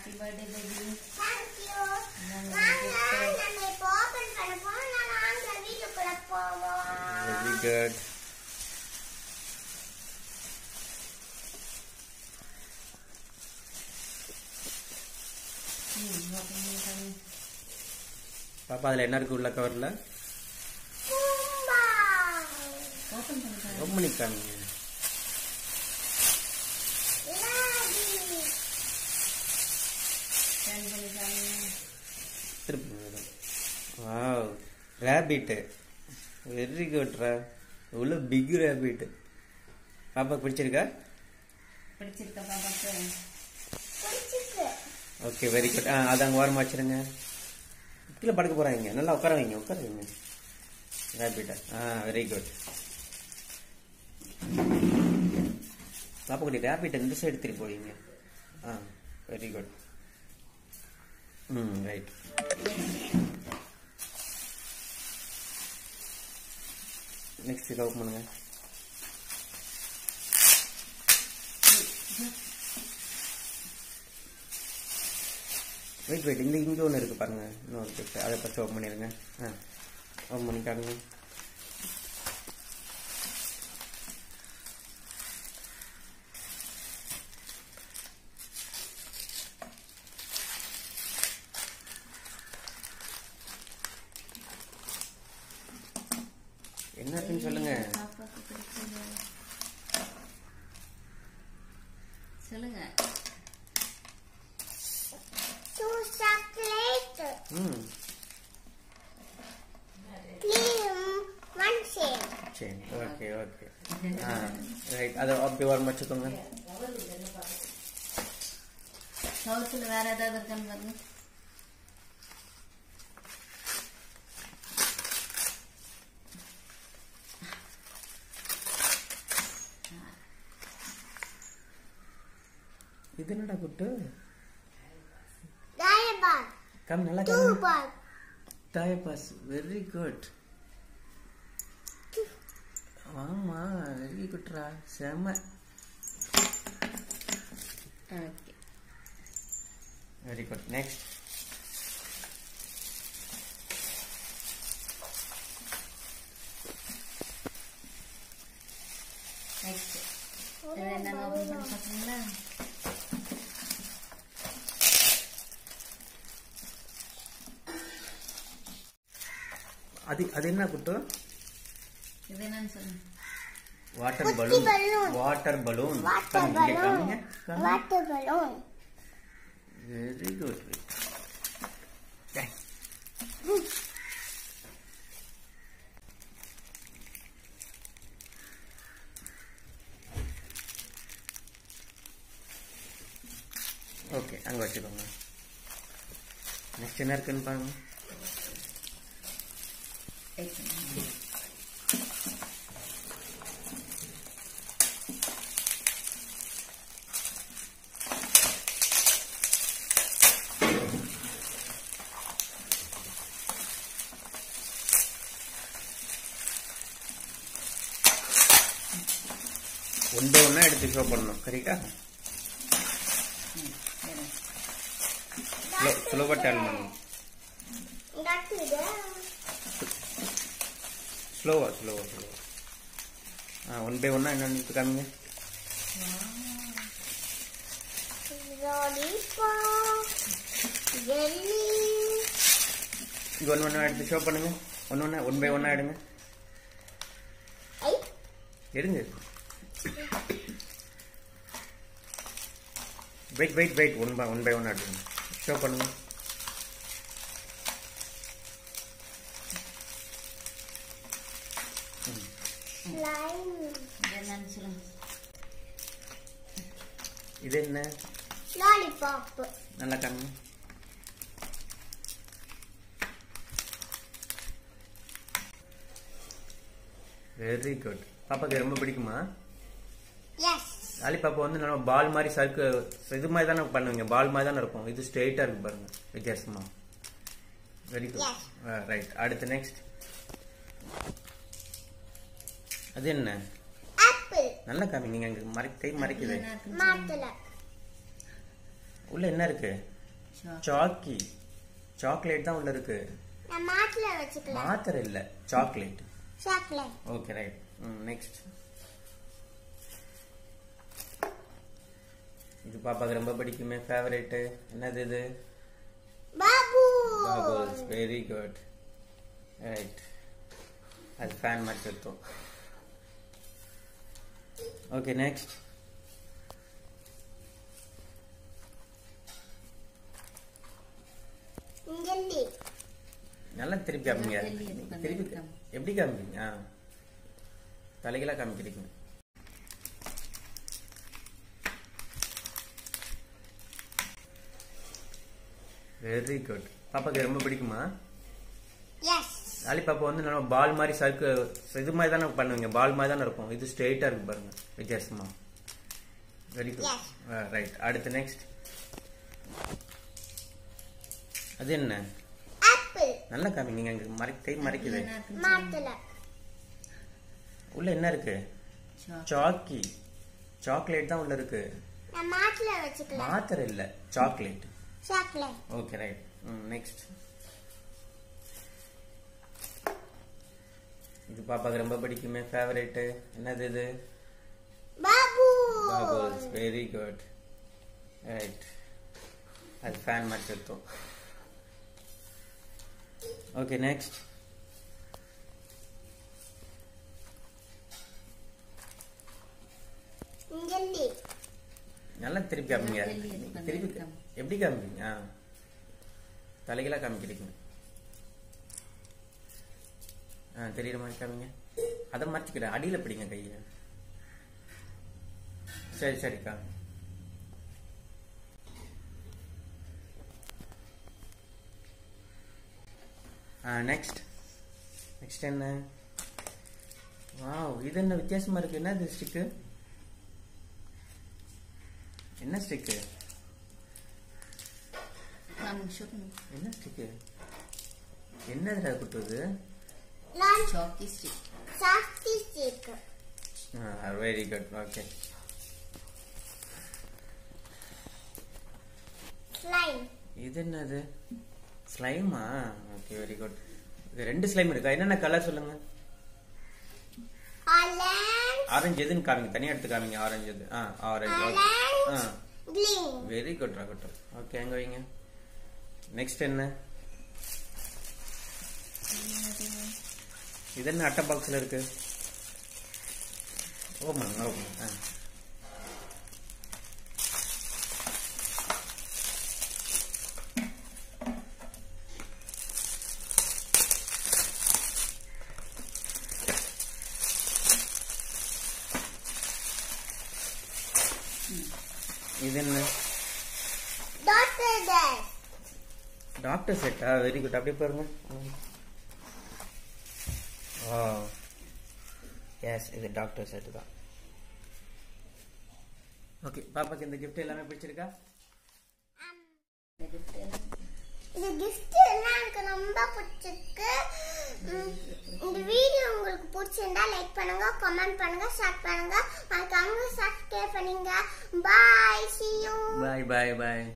Happy birthday baby Thank you. இந்தாங்க வாங்க, gift. நம்ம இப்போ open பண்ண போறோம். நான் வாங்க, வீட்டுக்குள்ள போவோம். வெரி குட் ம் ஓப்பன் பண்ணிட்டாங்க பாப்பா அதில் என்ன இருக்கு உள்ள கவரில் பூம்பா. ஓப்பன் பண்ணிட்டாங்க ரொம்ப நிற்காங்க லாடி. ஸ்கேன் பண்ணிட்டாங்க திருப்பி வாவ் ரேபிட்டு வெரி குட் ரா உள்ள பிக் ரேபிட்டு பாப்பா பிடிச்சிருக்கா பிடிச்சிருக்கா பாப்பாக்கு பிடிச்சிருக்கு. ஓகே வெரி குட் ஆ அது அங்கே ஓரமாக வச்சிருங்க கீழே படுக்க போகிறாங்க நல்லா உட்கார வைங்க உட்கார வைங்க ரேபிட்டா ஆ வெரி குட் பாப்பா குட்டி ரேபிட் இந்த சைடு திருப்பி போவீங்க ஆ வெரி குட் ம் ரைட் நெக்ஸ்ட் இதை ஓப்பன் பண்ணுங்க வெயிட் வெயிட் இங்கே இங்கே ஒன்று இருக்குது பாருங்க இன்னொரு gift. அதை ஃபஸ்ட்டு ஓப்பன் பண்ணிடுங்க ஆ ஓப்பன் பண்ணி காட்டுங்க என்ன இருக்குன்னு சொல்லுங்க பாப்பாக்கு பிடிச்சது சொல்லுங்க Two chocolate. ம் Cream. One shade. சரி ஓகே ஓகே ஆ ரைட் அதை அப்படி ஓரமாக வச்சுக்கோங்க சவுத்துல வேற ஏதாவது இருக்கான்னு பாருங்க இது என்னடா குட்டு Diaper. கம் நல்லா Two gum ball. Diapers very good ஆமா வெரி குட்ரா செம okay very good next next இது என்னன்னு ஓப்பன் பண்ணி பார்க்குறீங்களா அது அது என்ன குட்டு இது என்னன்னு சொல்லுங்க வாட்டர் குட்டி balloon balloon. Water balloon Water balloon. Water balloon. Very good okay அங்கே வச்சுக்கோங்க நெக்ஸ்ட் என்ன இருக்குன்னு பாருங்க Take it. ஒன்று ஒன்றா எடுத்து ஷோ பண்ணணும் கரெக்டா ம், சரி. ஸ்லோவாக டேர்ன் பண்ணணும் That's it. ஸ்லோவா ஸ்லோவா ஸ்லோவா ஆ ஒன் பை ஒன்னா என்னன்னு எடுத்து காமிங்க Lollipop. Jelly. இங்கே ஒன்று ஒன்றா எடுத்து ஷோ பண்ணுங்க ஒன்று ஒன்றா ஒன் பை ஒன்றா எடுங்க ஐ எடுங்க wait wait wait one by one by one எடுங்க ஷோ பண்ணுங்க slime. இது என்னன்னு சொல்லுங்க இது என்ன Lollipop. நல்லா காமிங்க வெரி குட் பாப்பாக்கு ரொம்ப பிடிக்குமா Yes. லாலிபாப்பா வந்து நம்ம பால் மாதிரி சர்க்கு இது மாதிரி தானே பண்ணுவீங்க பால் மாதிரி தானே இருக்கும் இது ஸ்ட்ரெயிட்டா இருக்கு பாருங்க வித்தியாசமா வெரி குட் Yes. ரைட் அடுத்து நெக்ஸ்ட் அது என்ன Apple. நல்லா காமிங்க அங்க மறை கை மறைக்குது என்ன இருக்குன்னு சொல்லுங்க. மாத்தல. உள்ள என்ன இருக்கு Choc- சாக்கி சாக்லேட் தான் உள்ள இருக்கு நான் மாட்டுல வச்சுக்கலாம் மாத்திரை இல்ல chocolate chocolate okay right next இது பாப்பாக்கு ரொம்ப பிடிக்குமே ஃபேவரேட்டு என்னது இது பாபு Bubbles, very good. Right. அது ஃபேன் மாதிரி சுத்தம் ஓகே நெக்ஸ்ட் ஜெல்லி நல்லா திருப்பி காமிங்க ஜெல்லி இருக்கு, திருப்பி அந்த காமி. எப்படி காமிப்பீங்க ஆ தலைகளாக காமிக்கிறீங்க வெரி குட் பாப்பாக்கு ரொம்ப பிடிக்குமா எஸ் லாலிபாப் வந்து நம்ம பால் மாதிரி சர்க்கு இது மாதிரி தானே பண்ணுவீங்க பால் மாதிரி தானே இருக்கும் இது ஸ்ட்ரெயிட்டா இருக்கு பாருங்க வித்தியாசமா வெரி குட் Yes. ரைட் அடுத்து நெக்ஸ்ட் அது என்ன ஆப்பிள் நல்லா காமிங்க அங்க மறை கை மறைக்குது என்ன இருக்குன்னு மாட்டுல உள்ள என்ன இருக்கு Choc- சாக்கி சாக்லேட் தான் உள்ள இருக்கு நான் மாட்டுல வச்சுக்கலாம் மாத்திரை இல்ல chocolate chocolate okay right next இது பாப்பாக்கு ரொம்ப பிடிக்குமே ஃபேவரேட்டு என்னது இது பாபு Bubbles, very good. Right. அது ஃபேன் மாதிரி சுத்தம் ஓகே நெக்ஸ்ட் ஜெல்லி நல்லா திருப்பி காமிங்க ஜெல்லி இருக்கு, அந்த திருப்பி காமி. எப்படி காமிப்பீங்க ஆ தலைகளாக காமிக்கிறீங்க ஆ தெரியுற மாதிரி காமிங்க அதை மறைச்சிக்கிறேன் அடியில் பிடிங்க கையை சரி சரிக்கா ஆ நெக்ஸ்ட் நெக்ஸ்ட் என்ன வாவ் இது என்ன வித்தியாசமா இருக்கு என்ன இது ஸ்டிக்கு என்ன ஸ்டிக்கு காமிங்க, சொல்லுங்க. என்ன ஸ்டிக்கு என்னதுடா குட்டுது நான் Chalky stick. Softy stick very good okay slime இது என்னது ஸ்லைமா ஓகே வெரி குட் இது ரெண்டு ஸ்லைம் இருக்கா என்னென்ன கலர் சொல்லுங்க ஆரஞ்ச் ஆரஞ்சு எதுன்னு காமிங்க தனியா எடுத்து காமிங்க ஆரஞ்சு எது ஆ ஆரஞ்சு ஆ ஆரஞ்ச் கிரீன் வெரி குட் ராகட்டும் ஓகே எங்க வைங்க நெக்ஸ்ட் என்ன இது என்ன அட்டை பாக்ஸ்ல இருக்கு ஓமா ஓமா ஆ இது என்ன டாக்டர் டேஸ் டாக்டர் செட்டா வெரி குட் அப்படியே பாருங்க ஓ எஸ் இது டாக்டர் செட் தான் ஓகே பாப்பாக்கு இந்த gift எல்லாமே பிடிச்சிருக்கா இந்த gift எல்லாம் இந்த கிஃப்ட் எல்லாம் எனக்கு ரொம்ப பிடிச்சிருக்கு உம், இந்த வீடியோ உங்களுக்கு பிடிச்சிருந்தா லைக் பண்ணுங்க கமெண்ட் பண்ணுங்க ஷேர் பண்ணுங்க மறக்காம சப்ஸ்கிரைப் பண்ணுங்க பாய் see you bye bye bye